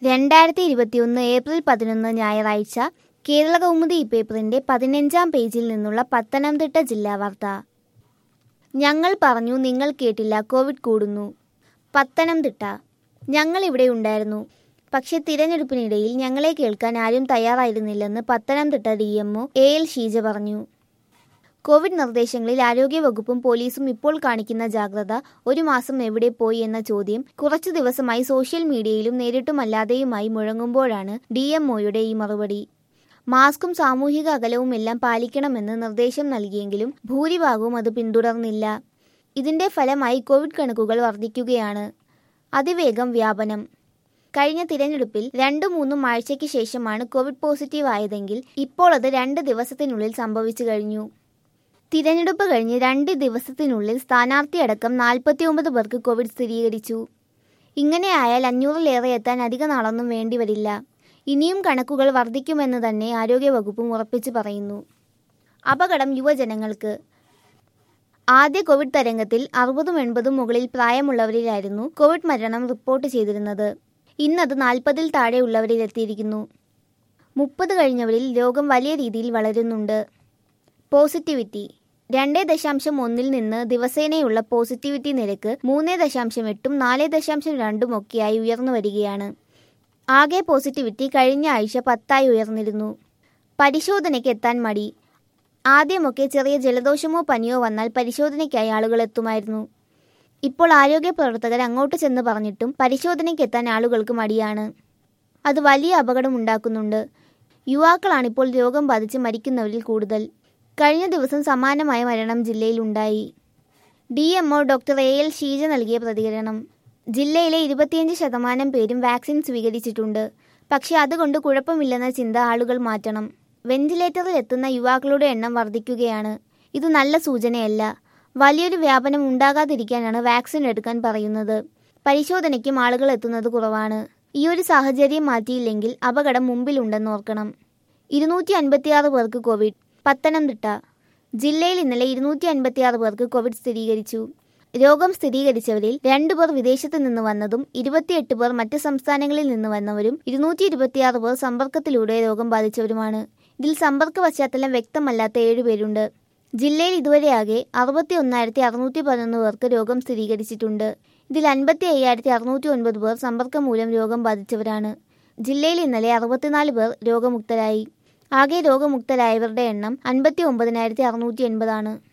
രണ്ടായിരത്തി ഇരുപത്തിയൊന്ന് ഏപ്രിൽ പതിനൊന്ന് ഞായറാഴ്ച കേരള കൗമുദി ഈ പേപ്പറിന്റെ പതിനഞ്ചാം പേജിൽ നിന്നുള്ള പത്തനംതിട്ട ജില്ലാ വാർത്ത ഞങ്ങൾ പറഞ്ഞു നിങ്ങൾ കേട്ടില്ല കോവിഡ് കൂടുന്നു പത്തനംതിട്ട ഞങ്ങൾ ഇവിടെ ഉണ്ടായിരുന്നു പക്ഷെ തിരഞ്ഞെടുപ്പിനിടയിൽ ഞങ്ങളെ കേൾക്കാൻ ആരും തയ്യാറായിരുന്നില്ലെന്ന് Pathanamthitta D M O A L Sheeja പറഞ്ഞു കോവിഡ് നിർദ്ദേശങ്ങളിൽ ആരോഗ്യവകുപ്പും പോലീസും ഇപ്പോൾ കാണിക്കുന്ന ജാഗ്രത ഒരു മാസം എവിടെ പോയി എന്ന ചോദ്യം കുറച്ചു ദിവസമായി സോഷ്യൽ മീഡിയയിലും നേരിട്ടുമല്ലാതെയുമായി മുഴങ്ങുമ്പോഴാണ് ഡി എംഒയുടെ ഈ മറുപടി മാസ്കും സാമൂഹിക അകലവും എല്ലാം പാലിക്കണമെന്ന് നിർദ്ദേശം നൽകിയെങ്കിലും ഭൂരിഭാഗവും അത് പിന്തുടർന്നില്ല ഇതിന്റെ ഫലമായി കോവിഡ് കണക്കുകൾ വർദ്ധിക്കുകയാണ് അതിവേഗം വ്യാപനം കഴിഞ്ഞ തിരഞ്ഞെടുപ്പിൽ രണ്ടു മൂന്നും ആഴ്ചയ്ക്ക് ശേഷമാണ് കോവിഡ് പോസിറ്റീവ് ആയതെങ്കിൽ ഇപ്പോൾ അത് രണ്ട് ദിവസത്തിനുള്ളിൽ സംഭവിച്ചു കഴിഞ്ഞു തിരഞ്ഞെടുപ്പ് കഴിഞ്ഞ് രണ്ട് ദിവസത്തിനുള്ളിൽ സ്ഥാനാർത്ഥിയടക്കം നാൽപ്പത്തിയൊമ്പത് പേർക്ക് കോവിഡ് സ്ഥിരീകരിച്ചു ഇങ്ങനെയായാൽ അഞ്ഞൂറിലേറെ എത്താൻ അധിക നാളൊന്നും വേണ്ടിവരില്ല ഇനിയും കണക്കുകൾ വർദ്ധിക്കുമെന്ന് തന്നെ ആരോഗ്യവകുപ്പും ഉറപ്പിച്ചു പറയുന്നു അപകടം യുവജനങ്ങൾക്ക് ആദ്യ കോവിഡ് തരംഗത്തിൽ അറുപതും എൺപതും മുകളിൽ പ്രായമുള്ളവരിലായിരുന്നു കോവിഡ് മരണം റിപ്പോർട്ട് ചെയ്തിരുന്നത് ഇന്നത് നാൽപ്പതിൽ താഴെയുള്ളവരിലെത്തിയിരിക്കുന്നു മുപ്പത് കഴിഞ്ഞവരിൽ രോഗം വലിയ രീതിയിൽ വളരുന്നുണ്ട് പോസിറ്റിവിറ്റി രണ്ട് ദശാംശം ഒന്നിൽ നിന്ന് ദിവസേനയുള്ള പോസിറ്റിവിറ്റി നിരക്ക് മൂന്ന് ദശാംശം എട്ടും നാല് ദശാംശം രണ്ടും ഒക്കെയായി ഉയർന്നു വരികയാണ് ആകെ പോസിറ്റിവിറ്റി കഴിഞ്ഞ ആഴ്ച പത്തായി ഉയർന്നിരുന്നു പരിശോധനയ്ക്ക് എത്താൻ മടി ആദ്യമൊക്കെ ചെറിയ ജലദോഷമോ പനിയോ വന്നാൽ പരിശോധനയ്ക്കായി ആളുകൾ എത്തുമായിരുന്നു ഇപ്പോൾ ആരോഗ്യ പ്രവർത്തകർ അങ്ങോട്ട് ചെന്ന് പറഞ്ഞിട്ടും പരിശോധനയ്ക്ക് എത്താൻ ആളുകൾക്ക് മടിയാണ് അത് വലിയ അപകടം ഉണ്ടാക്കുന്നുണ്ട് യുവാക്കളാണിപ്പോൾ രോഗം ബാധിച്ച് മരിക്കുന്നവരിൽ കൂടുതൽ കഴിഞ്ഞ ദിവസം സമാനമായ മരണം ജില്ലയിൽ ഉണ്ടായി D M O doctor A L Sheeja നൽകിയ പ്രതികരണം ജില്ലയിലെ ഇരുപത്തിയഞ്ച് ശതമാനം പേരും വാക്സിൻ സ്വീകരിച്ചിട്ടുണ്ട് പക്ഷേ അതുകൊണ്ട് കുഴപ്പമില്ലെന്ന ചിന്ത ആളുകൾ മാറ്റണം വെന്റിലേറ്ററിൽ എത്തുന്ന യുവാക്കളുടെ എണ്ണം വർദ്ധിക്കുകയാണ് ഇത് നല്ല സൂചനയല്ല വലിയൊരു വ്യാപനം ഉണ്ടാകാതിരിക്കാനാണ് വാക്സിൻ എടുക്കാൻ പറയുന്നത് പരിശോധനയ്ക്കും ആളുകൾ എത്തുന്നത് കുറവാണ് ഈ ഒരു സാഹചര്യം മാറ്റിയില്ലെങ്കിൽ അപകടം മുമ്പിലുണ്ടെന്ന് ഓർക്കണം ഇരുന്നൂറ്റി അൻപത്തിയാറ് പേർക്ക് കോവിഡ് പത്തനംതിട്ട ജില്ലയിൽ ഇന്നലെ ഇരുന്നൂറ്റി അൻപത്തിയാറ് പേർക്ക് കോവിഡ് സ്ഥിരീകരിച്ചു രോഗം സ്ഥിരീകരിച്ചവരിൽ രണ്ടു പേർ വിദേശത്ത് നിന്ന് വന്നതും ഇരുപത്തിയെട്ട് പേർ മറ്റ് സംസ്ഥാനങ്ങളിൽ നിന്ന് വന്നവരും ഇരുന്നൂറ്റി ഇരുപത്തിയാറ് പേർ സമ്പർക്കത്തിലൂടെ രോഗം ബാധിച്ചവരുമാണ് ഇതിൽ സമ്പർക്ക പശ്ചാത്തലം വ്യക്തമല്ലാത്ത ഏഴുപേരുണ്ട് ജില്ലയിൽ ഇതുവരെയാകെ അറുപത്തി ഒന്നായിരത്തി അറുന്നൂറ്റി പതിനൊന്ന് പേർക്ക് രോഗം സ്ഥിരീകരിച്ചിട്ടുണ്ട് ഇതിൽ അൻപത്തി അയ്യായിരത്തി അറുന്നൂറ്റി ഒൻപത് പേർ സമ്പർക്കം മൂലം രോഗം ബാധിച്ചവരാണ് ജില്ലയിൽ ഇന്നലെ അറുപത്തിനാല് പേർ രോഗമുക്തരായി ആകെ രോഗമുക്തരായവരുടെ എണ്ണം അൻപത്തി ഒമ്പതിനായിരത്തി അറുന്നൂറ്റി എൺപതാണ്